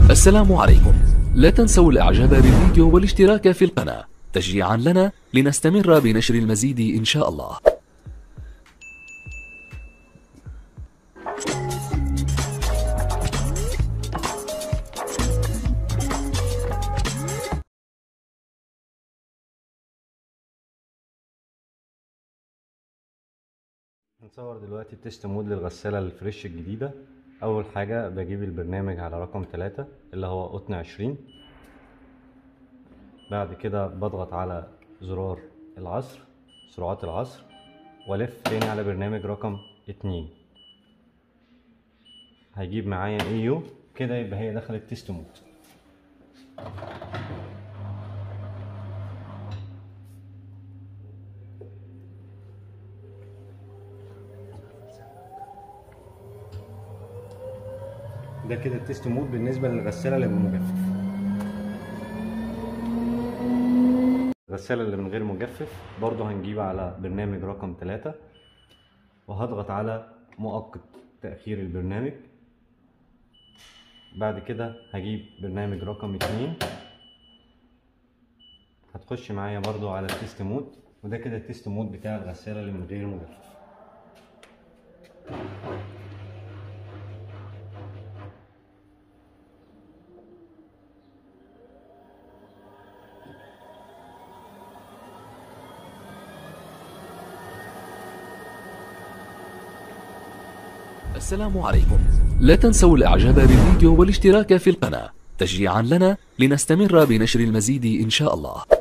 السلام عليكم لا تنسوا الاعجاب بالفيديو والاشتراك في القناة تشجيعا لنا لنستمر بنشر المزيد ان شاء الله هنصور دلوقتي التست مود للغسالة الفريش الجديدة أول حاجة بجيب البرنامج على رقم تلاتة اللي هو قطن عشرين بعد كده بضغط على زرار العصر سرعات العصر والف تاني على برنامج رقم اتنين هيجيب معايا اي يو كده يبقى هي دخلت تيست مود ده كده التيست مود بالنسبة للغسالة اللي بالمجفف الغسالة اللي من غير مجفف برضو هنجيب على برنامج رقم تلاتة وهضغط على مؤقت تأخير البرنامج بعد كده هجيب برنامج رقم اتنين هتخش معايا برضو على التيست مود وده كده التيست مود بتاع الغسالة اللي من غير مجفف السلام عليكم لا تنسوا الاعجاب بالفيديو والاشتراك في القناة تشجيعا لنا لنستمر بنشر المزيد ان شاء الله